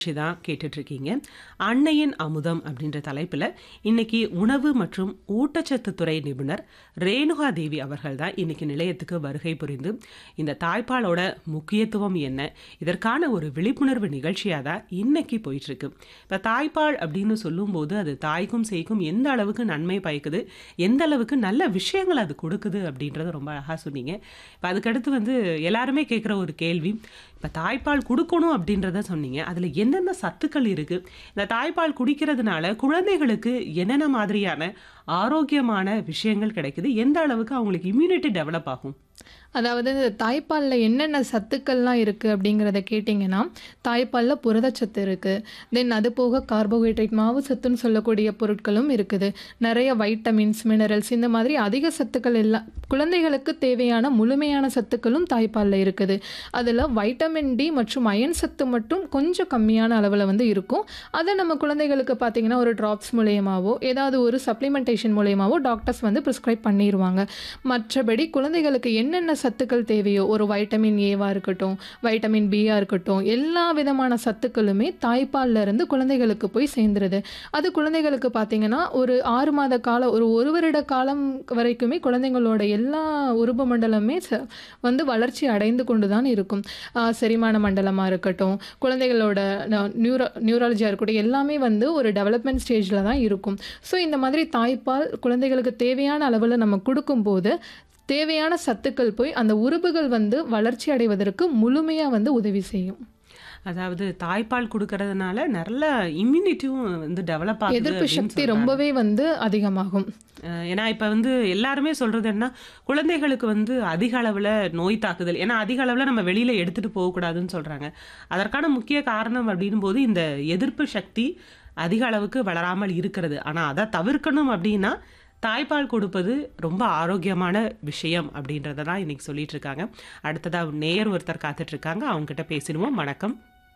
தான் கேட்டுட்டு இருக்கீங்க அன்னையின் அமுதம் அப்படின்ற தலைப்பில் இன்னைக்கு உணவு மற்றும் ஊட்டச்சத்து துறை நிபுணர் ரேணுகா தேவி அவர்கள் தான் இன்னைக்கு நிலையத்துக்கு வருகை புரிந்து இந்த தாய்ப்பாலோட முக்கியத்துவம் என்ன இதற்கான ஒரு விழிப்புணர்வு நிகழ்ச்சியாக தான் இன்னைக்கு போயிட்டு இருக்கு இப்போ தாய்ப்பால் அப்படின்னு சொல்லும்போது அது தாய்க்கும் சேய்க்கும் எந்த அளவுக்கு நன்மை பயக்குது எந்த அளவுக்கு நல்ல விஷயங்கள் அது கொடுக்குது அப்படின்றத ரொம்ப அழகாக சொன்னீங்க இப்போ அதுக்கடுத்து வந்து எல்லாருமே கேட்குற ஒரு கேள்வி இப்போ தாய்ப்பால் கொடுக்கணும் அப்படின்றத சொன்னீங்க அதில் என்னென்ன சத்துக்கள் இருக்குது இந்த தாய்ப்பால் குடிக்கிறதுனால குழந்தைகளுக்கு என்னென்ன மாதிரியான ஆரோக்கியமான விஷயங்கள் கிடைக்குது எந்த அளவுக்கு அவங்களுக்கு இம்யூனிட்டி டெவலப் ஆகும் அதாவது இந்த தாய்ப்பாலில் என்னென்ன சத்துக்கள்லாம் இருக்குது அப்படிங்கிறத கேட்டிங்கன்னா தாய்ப்பாலில் புரதச்சத்து இருக்குது தென் அது போக கார்போஹைட்ரேட் மாவு சத்துன்னு சொல்லக்கூடிய பொருட்களும் இருக்குது நிறைய வைட்டமின்ஸ் மினரல்ஸ் இந்த மாதிரி அதிக சத்துக்கள் எல்லாம் குழந்தைகளுக்கு தேவையான முழுமையான சத்துக்களும் தாய்ப்பாலில் இருக்குது அதில் வைட்டமின் டி மற்றும் அயன் சத்து மட்டும் கொஞ்சம் கம்மியான அளவில் வந்து இருக்கும் அதை நம்ம குழந்தைகளுக்கு பார்த்திங்கன்னா ஒரு ட்ராப்ஸ் மூலியமாவோ ஏதாவது ஒரு சப்ளிமெண்டேஷன் மூலியமாவோ டாக்டர்ஸ் வந்து ப்ரிஸ்கிரைப் பண்ணிடுவாங்க மற்றபடி குழந்தைகளுக்கு என்னென்ன சத்துக்கள் தேவையோ ஒரு வைட்டமின் ஏவாக இருக்கட்டும் வைட்டமின் பியாக இருக்கட்டும் எல்லா விதமான சத்துக்களுமே தாய்ப்பால்ல இருந்து குழந்தைகளுக்கு போய் சேர்ந்துருது அது குழந்தைகளுக்கு பார்த்தீங்கன்னா ஒரு ஆறு மாத காலம் ஒரு ஒரு வருட காலம் வரைக்குமே குழந்தைங்களோட எல்லா உறுப்பு மண்டலமே ச- வந்து வளர்ச்சி அடைந்து கொண்டு தான் இருக்கும் ஆஹ் செரிமான மண்டலமாக இருக்கட்டும் குழந்தைகளோட நியூரோ நியூராலஜியாக இருக்கட்டும் எல்லாமே வந்து ஒரு டெவலப்மெண்ட் ஸ்டேஜில் தான் இருக்கும் ஸோ இந்த மாதிரி தாய்ப்பால் குழந்தைகளுக்கு தேவையான அளவில் நம்ம கொடுக்கும்போது தேவையான சத்துக்கள் போய் அந்த உறுப்புகள் வந்து வளர்ச்சி அடைவதற்கு முழுமையாக வந்து உதவி செய்யும் அதாவது தாய்ப்பால் கொடுக்கறதுனால நல்ல இம்யூனிட்டியும் வந்து டெவலப் ஆகுது எதிர்ப்பு அப்படின்னு சக்தி சொல்றாங்க. ரொம்பவே வந்து அதிகமாகும் அஹ் ஏன்னா இப்போ வந்து எல்லாருமே சொல்றது என்ன குழந்தைகளுக்கு வந்து அதிக அளவில் நோய் தாக்குதல் ஏன்னா அதிக அளவில் நம்ம வெளியில எடுத்துட்டு போகக்கூடாதுன்னு சொல்றாங்க அதற்கான முக்கிய காரணம் அப்படின்னும் போது இந்த எதிர்ப்பு சக்தி அதிக அளவுக்கு வளராமல் இருக்கிறது ஆனால் அதை தவிர்க்கணும் அப்படின்னா தாய்ப்பால் கொடுப்பது ரொம்ப ஆரோக்கியமான விஷயம் அப்படின்றத தான் இன்னைக்கு சொல்லிட்டு இருக்காங்க அடுத்ததா நேயர் ஒருத்தர் காத்துட்டு இருக்காங்க அவங்க கிட்ட பேசிடுவோம் வணக்கம்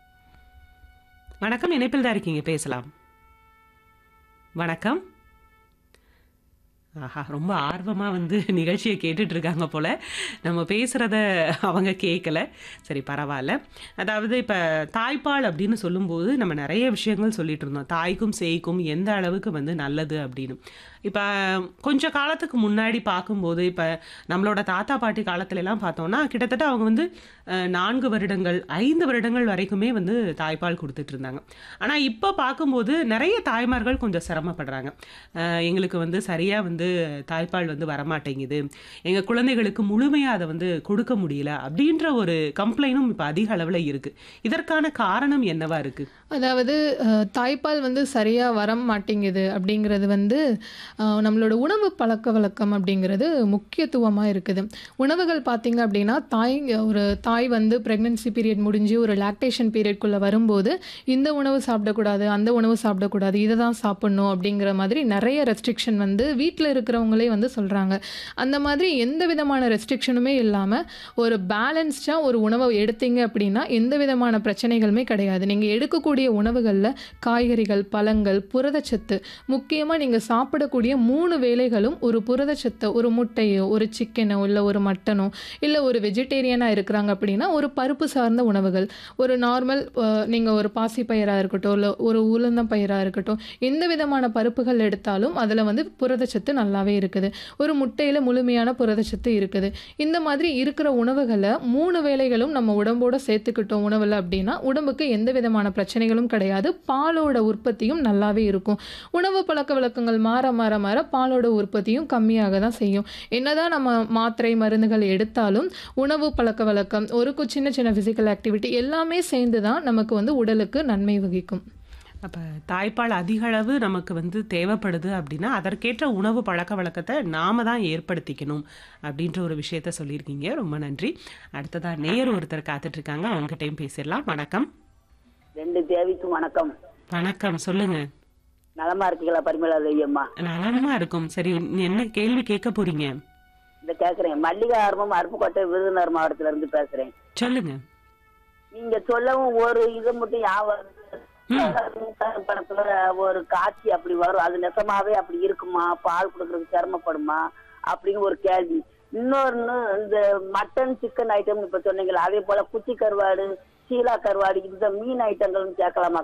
வணக்கம் இணைப்பில் தான் இருக்கீங்க பேசலாம் வணக்கம் ஆஹா ரொம்ப ஆர்வமாக வந்து நிகழ்ச்சியை கேட்டுட்டு இருக்காங்க போல நம்ம பேசுகிறத அவங்க கேட்கல சரி பரவாயில்ல அதாவது இப்போ தாய்ப்பால் அப்படின்னு சொல்லும்போது நம்ம நிறைய விஷயங்கள் சொல்லிட்டு இருந்தோம் தாய்க்கும் சேய்க்கும் எந்த அளவுக்கு வந்து நல்லது அப்படின்னு இப்போ கொஞ்ச காலத்துக்கு முன்னாடி பார்க்கும்போது இப்போ நம்மளோட தாத்தா பாட்டி காலத்துல எல்லாம் பார்த்தோம்னா கிட்டத்தட்ட அவங்க வந்து அஹ், நான்கு வருடங்கள் ஐந்து வருடங்கள் வரைக்குமே வந்து தாய்ப்பால் கொடுத்துட்டு இருந்தாங்க ஆனால் இப்போ பார்க்கும்போது நிறைய தாய்மார்கள் கொஞ்சம் சிரமப்படுறாங்க அஹ், எங்களுக்கு வந்து சரியாக வந்து தாய்ப்பால் வந்து வரமாட்டேங்குது எங்கள் குழந்தைகளுக்கு முழுமையாக அதை வந்து கொடுக்க முடியல அப்படின்ற ஒரு கம்ப்ளைண்டும் இப்போ அதிக அளவில் இருக்குது இதற்கான காரணம் என்னவா இருக்குது அதாவது அஹ், தாய்ப்பால் வந்து சரியாக வர மாட்டேங்குது அப்படிங்கிறது வந்து அஹ், நம்மளோட உணவு பழக்க வழக்கம் அப்படிங்கிறது முக்கியத்துவமாக இருக்குது உணவுகள் பார்த்தீங்க அப்படின்னா தாய் ஒரு தாய் வந்து ப்ரெக்னென்சி பீரியட் முடிஞ்சு ஒரு லாக்டேஷன் பீரியட்குள்ளே வரும்போது இந்த உணவு சாப்பிடக்கூடாது அந்த உணவு சாப்பிடக்கூடாது இதை தான் சாப்பிட்ணும் அப்படிங்கிற மாதிரி நிறைய ரெஸ்ட்ரிக்ஷன் வந்து வீட்டில் இருக்கிறவங்களே வந்து சொல்கிறாங்க அந்த மாதிரி எந்த விதமான ரெஸ்ட்ரிக்ஷனுமே இல்லாமல் ஒரு பேலன்ஸ்டாக ஒரு உணவை எடுத்தீங்க அப்படின்னா எந்த விதமான பிரச்சனைகளுமே கிடையாது நீங்கள் எடுக்கக்கூடிய உணவுகளில் காய்கறிகள் பழங்கள் புரதச்சத்து முக்கியமாக நீங்கள் சாப்பிடக்கூடிய மூணு வேளைகளும் ஒரு புரதச்சத்தை ஒரு முட்டையோ ஒரு சிக்கனோ இல்லை ஒரு மட்டனோ இல்லை ஒரு வெஜிடேரியனாக இருக்கிறாங்க அப்படின்னா ஒரு பருப்பு சார்ந்த உணவுகள் ஒரு நார்மல் நீங்கள் ஒரு பாசி பயிராக இருக்கட்டும் இல்லை ஒரு உளுந்தம் பயிராக இருக்கட்டும் எந்த விதமான பருப்புகள் எடுத்தாலும் அதில் வந்து புரதச்சத்து நல்லாவே இருக்குது ஒரு முட்டையில் முழுமையான புரதச்சத்து இருக்குது இந்த மாதிரி இருக்கிற உணவுகளை மூணு வேளைகளும் நம்ம உடம்போட சேர்த்துக்கிட்டோம் உணவில் அப்படின்னா உடம்புக்கு எந்த விதமான பிரச்சனைகளும் கிடையாது பாலோட உற்பத்தியும் நல்லாவே இருக்கும் உணவு பழக்க வழக்கங்கள் மாற மாற மாற பாலோட உற்பத்தியும் கம்மியாக தான் செய்யும் என்னதான் நம்ம மாத்திரை மருந்துகள் எடுத்தாலும் உணவு பழக்க வழக்கம் ஒரு கு- சின்ன சின்ன ஃபிசிக்கல் ஆக்டிவிட்டி எல்லாமே சேர்ந்து தான் நமக்கு வந்து உடலுக்கு நன்மை வகிக்கும் அப்போ தாய்ப்பால் அதிக அளவு நமக்கு வந்து தேவைப்படுது அப்படின்னா அதற்கேற்ற உணவு பழக்க வழக்கத்தை நாம தான் ஏற்படுத்திக்கணும் அப்படின்ற ஒரு விஷயத்த சொல்லியிருக்கீங்க ரொம்ப நன்றி அடுத்ததா நேயர் ஒருத்தர் காத்துட்டு இருக்காங்க அவங்ககிட்டயும் பேசிடலாம் வணக்கம் ரெண்டு தேவிக்கும் வணக்கம் வணக்கம் சொல்லுங்க நலமா இருக்கீங்களா பரிமளா ஐயம்மா நலமா இருக்கும் சரி நீ என்ன கேள்வி கேட்க போறீங்க இந்த கேக்குறேன் மல்லிகை ஆர்வம் அருப்புக்கோட்டை விருதுநகர் மாவட்டத்துல இருந்து பேசுறேன் சொல்லுங்க நீங்க சொல்லவும் ஒரு இது மட்டும் ஞாபகம் படத்துல ஒரு காட்சி அப்படி வரும் அது நெசமாவே அப்படி இருக்குமா பால் கொடுக்கறதுக்கு சிரமப்படுமா அப்படின்னு ஒரு கேள்வி இன்னொன்னு இந்த மட்டன் சிக்கன் ஐட்டம் இப்ப சொன்னீங்களா அதே போல குச்சி கருவாடு சீலா கருவாடு இந்த மீன் ஐட்டங்களும் சேர்க்கலாமா